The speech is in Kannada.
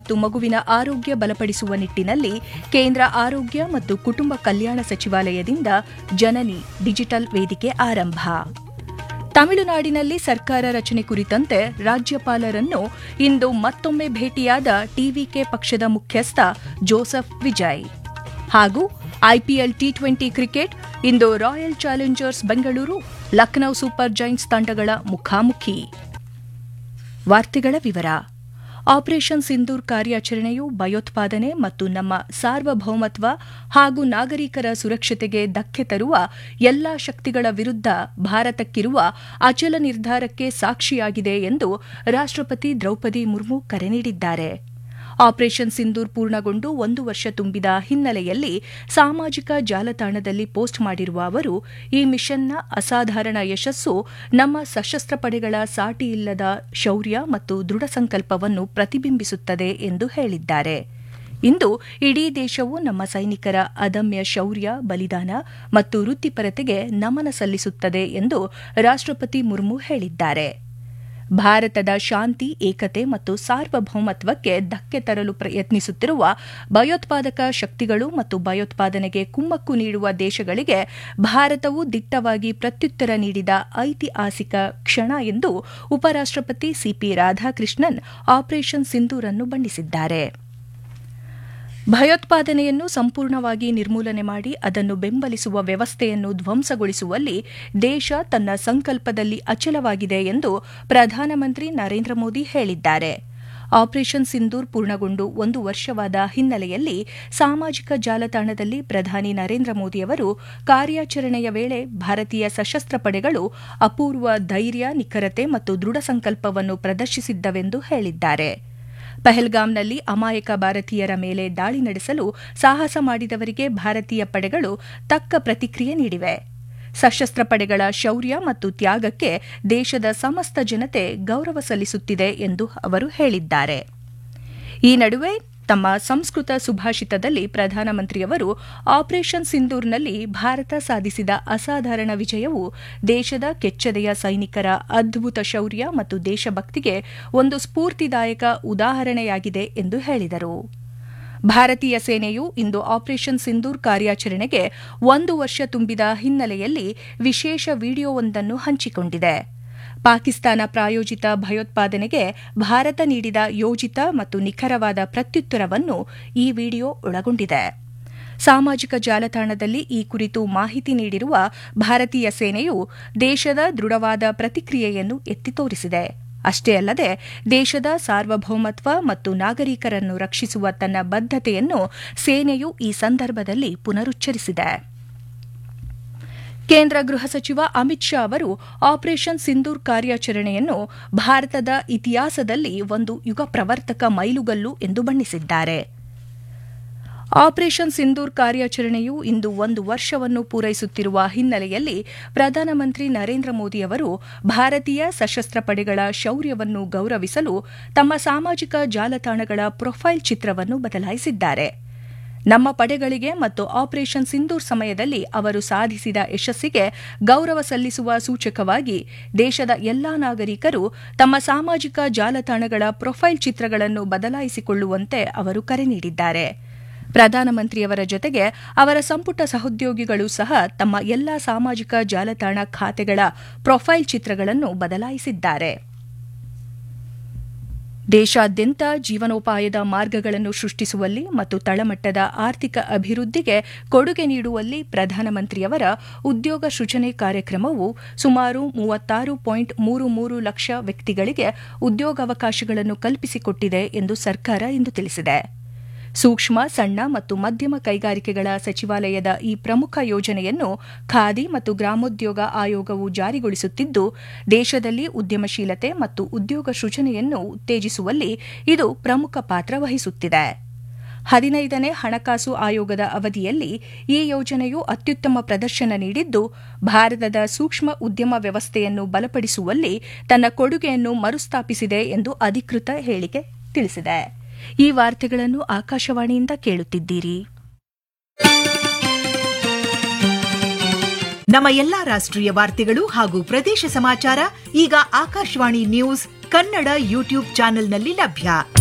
ಮತ್ತು ಮಗುವಿನ ಆರೋಗ್ಯ ಬಲಪಡಿಸುವ ನಿಟ್ಟಿನಲ್ಲಿ ಕೇಂದ್ರ ಆರೋಗ್ಯ ಮತ್ತು ಕುಟುಂಬ ಕಲ್ಯಾಣ ಸಚಿವಾಲಯದಿಂದ ಜನನಿ ಡಿಜಿಟಲ್ ವೇದಿಕೆ ಆರಂಭ ತಮಿಳುನಾಡಿನಲ್ಲಿ ಸರ್ಕಾರ ರಚನೆ ಕುರಿತಂತೆ ರಾಜ್ಯಪಾಲರನ್ನು ಇಂದು ಮತ್ತೊಮ್ಮೆ ಭೇಟಿಯಾದ ಟಿವಿಕೆ ಪಕ್ಷದ ಮುಖ್ಯಸ್ಥ ಜೋಸೆಫ್ ವಿಜಯ್ ಹಾಗೂ ಐಪಿಎಲ್ ಟಿ ಟ್ವೆಂಟಿ ಕ್ರಿಕೆಟ್ ಇಂದು Royal Challengers Bengaluru Lucknow super giants ತಂಡಗಳ ಮುಖಾಮುಖಿ ವಾರ್ತೆಗಳ ವಿವರ ಆಪರೇಷನ್ ಸಿಂಧೂರ್ ಕಾರ್ಯಾಚರಣೆಯು ಭಯೋತ್ಪಾದನೆ ಮತ್ತು ನಮ್ಮ ಸಾರ್ವಭೌಮತ್ವ ಹಾಗೂ ನಾಗರಿಕರ ಸುರಕ್ಷತೆಗೆ ಧಕ್ಕೆ ತರುವ ಎಲ್ಲಾ ಶಕ್ತಿಗಳ ವಿರುದ್ಧ ಭಾರತಕ್ಕಿರುವ ಅಚಲ ನಿರ್ಧಾರಕ್ಕೆ ಸಾಕ್ಷಿಯಾಗಿದೆ ಎಂದು ರಾಷ್ಟ್ರಪತಿ ದ್ರೌಪದಿ ಮುರ್ಮು ಕರೆ ನೀಡಿದ್ದಾರೆ ಆಪರೇಷನ್ ಸಿಂಧೂರ್ ಪೂರ್ಣಗೊಂಡು ಒಂದು ವರ್ಷ ತುಂಬಿದ ಹಿನ್ನೆಲೆಯಲ್ಲಿ ಸಾಮಾಜಿಕ ಜಾಲತಾಣದಲ್ಲಿ ಪೋಸ್ಟ್ ಮಾಡಿರುವ ಅವರು ಈ ಮಿಷನ್ನ ಅಸಾಧಾರಣ ಯಶಸ್ಸು ನಮ್ಮ ಸಶಸ್ತ್ರ ಪಡೆಗಳ ಸಾಟಿಯಿಲ್ಲದ ಶೌರ್ಯ ಮತ್ತು ದೃಢ ಸಂಕಲ್ಪವನ್ನು ಪ್ರತಿಬಿಂಬಿಸುತ್ತದೆ ಎಂದು ಹೇಳಿದ್ದಾರೆ ಇಂದು ಇಡೀ ದೇಶವು ನಮ್ಮ ಸೈನಿಕರ ಅದಮ್ಯ ಶೌರ್ಯ ಬಲಿದಾನ ಮತ್ತು ವೃತ್ತಿಪರತೆಗೆ ನಮನ ಸಲ್ಲಿಸುತ್ತದೆ ಎಂದು ರಾಷ್ಟ್ರಪತಿ ಮುರ್ಮು ಹೇಳಿದ್ದಾರೆ ಭಾರತದ ಶಾಂತಿ ಏಕತೆ ಮತ್ತು ಸಾರ್ವಭೌಮತ್ವಕ್ಕೆ ಧಕ್ಕೆ ತರಲು ಪ್ರಯತ್ನಿಸುತ್ತಿರುವ ಭಯೋತ್ಪಾದಕ ಶಕ್ತಿಗಳು ಮತ್ತು ಭಯೋತ್ಪಾದನೆಗೆ ಕುಮ್ಮಕ್ಕು ನೀಡುವ ದೇಶಗಳಿಗೆ ಭಾರತವು ದಿಟ್ಟವಾಗಿ ಪ್ರತ್ಯುತ್ತರ ನೀಡಿದ ಐತಿಹಾಸಿಕ ಕ್ಷಣ ಎಂದು ಉಪರಾಷ್ಟ್ರಪತಿ ಸಿಪಿ ರಾಧಾಕೃಷ್ಣನ್ ಆಪರೇಷನ್ ಸಿಂಧೂರ್ ಅನ್ನು ಬಣ್ಣಿಸಿದ್ದಾರೆ ಭಯೋತ್ಪಾದನೆಯನ್ನು ಸಂಪೂರ್ಣವಾಗಿ ನಿರ್ಮೂಲನೆ ಮಾಡಿ ಅದನ್ನು ಬೆಂಬಲಿಸುವ ವ್ಯವಸ್ಥೆಯನ್ನು ಧ್ವಂಸಗೊಳಿಸುವಲ್ಲಿ ದೇಶ ತನ್ನ ಸಂಕಲ್ಪದಲ್ಲಿ ಅಚಲವಾಗಿದೆ ಎಂದು ಪ್ರಧಾನಮಂತ್ರಿ ನರೇಂದ್ರ ಮೋದಿ ಹೇಳಿದ್ದಾರೆ ಆಪರೇಷನ್ ಸಿಂಧೂರ್ ಪೂರ್ಣಗೊಂಡು ಒಂದು ವರ್ಷವಾದ ಹಿನ್ನೆಲೆಯಲ್ಲಿ ಸಾಮಾಜಿಕ ಜಾಲತಾಣದಲ್ಲಿ ಪ್ರಧಾನಿ ನರೇಂದ್ರ ಮೋದಿಯವರು ಕಾರ್ಯಾಚರಣೆಯ ವೇಳೆ ಭಾರತೀಯ ಸಶಸ್ತ್ರ ಪಡೆಗಳು ಅಪೂರ್ವ ಧೈರ್ಯ ನಿಖರತೆ ಮತ್ತು ದೃಢ ಸಂಕಲ್ಪವನ್ನು ಪ್ರದರ್ಶಿಸಿದ್ದವೆಂದು ಹೇಳಿದ್ದಾರೆ ಪಹಲ್ಗಾಮ್ನಲ್ಲಿ ಅಮಾಯಕ ಭಾರತೀಯರ ಮೇಲೆ ದಾಳಿ ನಡೆಸಲು ಸಾಹಸ ಮಾಡಿದವರಿಗೆ ಭಾರತೀಯ ಪಡೆಗಳು ತಕ್ಕ ಪ್ರತಿಕ್ರಿಯೆ ನೀಡಿವೆ ಸಶಸ್ತ್ರ ಪಡೆಗಳ ಶೌರ್ಯ ಮತ್ತು ತ್ಯಾಗಕ್ಕೆ ದೇಶದ ಸಮಸ್ತ ಜನತೆ ಗೌರವ ಸಲ್ಲಿಸುತ್ತಿದೆ ಎಂದು ಅವರು ಹೇಳಿದ್ದಾರೆ ಈ ನಡುವೆ ತಮ್ಮ ಸಂಸ್ಕೃತ ಸುಭಾಷಿತದಲ್ಲಿ ಪ್ರಧಾನಮಂತ್ರಿಯವರು ಆಪರೇಷನ್ ಸಿಂಧೂರ್ನಲ್ಲಿ ಭಾರತ ಸಾಧಿಸಿದ ಅಸಾಧಾರಣ ವಿಜಯವು ದೇಶದ ಕೆಚ್ಚೆದೆಯ ಸೈನಿಕರ ಅದ್ಭುತ ಶೌರ್ಯ ಮತ್ತು ದೇಶಭಕ್ತಿಗೆ ಒಂದು ಸ್ಫೂರ್ತಿದಾಯಕ ಉದಾಹರಣೆಯಾಗಿದೆ ಎಂದು ಹೇಳಿದರು ಭಾರತೀಯ ಸೇನೆಯು ಇಂದು ಆಪರೇಷನ್ ಸಿಂಧೂರ್ ಕಾರ್ಯಾಚರಣೆಗೆ ಒಂದು ವರ್ಷ ತುಂಬಿದ ಹಿನ್ನೆಲೆಯಲ್ಲಿ ವಿಶೇಷ ವಿಡಿಯೋವೊಂದನ್ನು ಹಂಚಿಕೊಂಡಿದೆ ಪಾಕಿಸ್ತಾನ ಪ್ರಾಯೋಜಿತ ಭಯೋತ್ಪಾದನೆಗೆ ಭಾರತ ನೀಡಿದ ಯೋಜಿತ ಮತ್ತು ನಿಖರವಾದ ಪ್ರತ್ಯುತ್ತರವನ್ನು ಈ ವಿಡಿಯೋ ಒಳಗೊಂಡಿದೆ ಸಾಮಾಜಿಕ ಜಾಲತಾಣದಲ್ಲಿ ಈ ಕುರಿತು ಮಾಹಿತಿ ನೀಡಿರುವ ಭಾರತೀಯ ಸೇನೆಯು ದೇಶದ ದೃಢವಾದ ಪ್ರತಿಕ್ರಿಯೆಯನ್ನು ಎತ್ತಿ ತೋರಿಸಿದೆ ಅಷ್ಟೇ ಅಲ್ಲದೆ ದೇಶದ ಸಾರ್ವಭೌಮತ್ವ ಮತ್ತು ನಾಗರಿಕರನ್ನು ರಕ್ಷಿಸುವ ತನ್ನ ಬದ್ಧತೆಯನ್ನು ಸೇನೆಯು ಈ ಸಂದರ್ಭದಲ್ಲಿ ಪುನರುಚ್ಚರಿಸಿದೆ ಕೇಂದ್ರ ಗೃಹ ಸಚಿವ ಅಮಿತ್ ಶಾ ಅವರು ಆಪರೇಷನ್ ಸಿಂಧೂರ್ ಕಾರ್ಯಾಚರಣೆಯನ್ನು ಭಾರತದ ಇತಿಹಾಸದಲ್ಲಿ ಒಂದು ಯುಗ ಪ್ರವರ್ತಕ ಮೈಲುಗಲ್ಲು ಎಂದು ಬಣ್ಣಿಸಿದ್ದಾರೆ ಆಪರೇಷನ್ ಸಿಂಧೂರ್ ಕಾರ್ಯಾಚರಣೆಯು ಇಂದು ಒಂದು ವರ್ಷವನ್ನು ಪೂರೈಸುತ್ತಿರುವ ಹಿನ್ನೆಲೆಯಲ್ಲಿ ಪ್ರಧಾನಮಂತ್ರಿ ನರೇಂದ್ರ ಮೋದಿ ಅವರು ಭಾರತೀಯ ಸಶಸ್ತ್ರ ಪಡೆಗಳ ಶೌರ್ಯವನ್ನು ಗೌರವಿಸಲು ತಮ್ಮ ಸಾಮಾಜಿಕ ಜಾಲತಾಣಗಳ ಪ್ರೊಫೈಲ್ ಚಿತ್ರವನ್ನು ಬದಲಾಯಿಸಿದ್ದಾರೆ ನಮ್ಮ ಪಡೆಗಳಿಗೆ ಮತ್ತು ಆಪರೇಷನ್ ಸಿಂಧೂರ್ ಸಮಯದಲ್ಲಿ ಅವರು ಸಾಧಿಸಿದ ಯಶಸ್ಸಿಗೆ ಗೌರವ ಸಲ್ಲಿಸುವ ಸೂಚಕವಾಗಿ ದೇಶದ ಎಲ್ಲಾ ನಾಗರಿಕರು ತಮ್ಮ ಸಾಮಾಜಿಕ ಜಾಲತಾಣಗಳ ಪ್ರೊಫೈಲ್ ಚಿತ್ರಗಳನ್ನು ಬದಲಾಯಿಸಿಕೊಳ್ಳುವಂತೆ ಅವರು ಕರೆ ನೀಡಿದ್ದಾರೆ ಪ್ರಧಾನಮಂತ್ರಿಯವರ ಜೊತೆಗೆ ಅವರ ಸಂಪುಟ ಸಹೋದ್ಯೋಗಿಗಳು ಸಹ ತಮ್ಮ ಎಲ್ಲಾ ಸಾಮಾಜಿಕ ಜಾಲತಾಣ ಖಾತೆಗಳ ಪ್ರೊಫೈಲ್ ಚಿತ್ರಗಳನ್ನು ಬದಲಾಯಿಸಿದ್ದಾರೆ ದೇಶಾದ್ಯಂತ ಜೀವನೋಪಾಯದ ಮಾರ್ಗಗಳನ್ನು ಸೃಷ್ಟಿಸುವಲ್ಲಿ ಮತ್ತು ತಳಮಟ್ಟದ ಆರ್ಥಿಕ ಅಭಿವೃದ್ಧಿಗೆ ಕೊಡುಗೆ ನೀಡುವಲ್ಲಿ ಪ್ರಧಾನಮಂತ್ರಿಯವರ ಉದ್ಯೋಗ ಸೃಜನೆ ಕಾರ್ಯಕ್ರಮವು ಸುಮಾರು ಮೂವತ್ತಾರು ಪಾಯಿಂಟ್ ಮೂರು ಮೂರು ಲಕ್ಷ ವ್ಯಕ್ತಿಗಳಿಗೆ ಉದ್ಯೋಗಾವಕಾಶಗಳನ್ನು ಕಲ್ಪಿಸಿಕೊಟ್ಟಿದೆ ಎಂದು ಸರ್ಕಾರ ಇಂದು ತಿಳಿಸಿದೆ ಸೂಕ್ಷ್ಮ ಸಣ್ಣ ಮತ್ತು ಮಧ್ಯಮ ಕೈಗಾರಿಕೆಗಳ ಸಚಿವಾಲಯದ ಈ ಪ್ರಮುಖ ಯೋಜನೆಯನ್ನು ಖಾದಿ ಮತ್ತು ಗ್ರಾಮೋದ್ಯೋಗ ಆಯೋಗವು ಜಾರಿಗೊಳಿಸುತ್ತಿದ್ದು ದೇಶದಲ್ಲಿ ಉದ್ಯಮಶೀಲತೆ ಮತ್ತು ಉದ್ಯೋಗ ಸೃಜನೆಯನ್ನು ಉತ್ತೇಜಿಸುವಲ್ಲಿ ಇದು ಪ್ರಮುಖ ಪಾತ್ರ ವಹಿಸುತ್ತಿದೆ ಹದಿನೈದನೇ ಹಣಕಾಸು ಆಯೋಗದ ಅವಧಿಯಲ್ಲಿ ಈ ಯೋಜನೆಯು ಅತ್ಯುತ್ತಮ ಪ್ರದರ್ಶನ ನೀಡಿದ್ದು ಭಾರತದ ಸೂಕ್ಷ್ಮ ಉದ್ಯಮ ವ್ಯವಸ್ಥೆಯನ್ನು ಬಲಪಡಿಸುವಲ್ಲಿ ತನ್ನ ಕೊಡುಗೆಯನ್ನು ಮರುಸ್ಥಾಪಿಸಿದೆ ಎಂದು ಅಧಿಕೃತ ಹೇಳಿಕೆ ತಿಳಿಸಿದೆ ಈ ವಾರ್ತೆಗಳನ್ನು ಆಕಾಶವಾಣಿಯಿಂದ ಕೇಳುತ್ತಿದ್ದೀರಿ ನಮ್ಮ ಎಲ್ಲಾ ರಾಷ್ಟ್ರೀಯ ವಾರ್ತೆಗಳು ಹಾಗೂ ಪ್ರದೇಶ ಸಮಾಚಾರ ಈಗ ಆಕಾಶವಾಣಿ ನ್ಯೂಸ್ ಕನ್ನಡ ಯೂಟ್ಯೂಬ್ ಚಾನೆಲ್ನಲ್ಲಿ ಲಭ್ಯ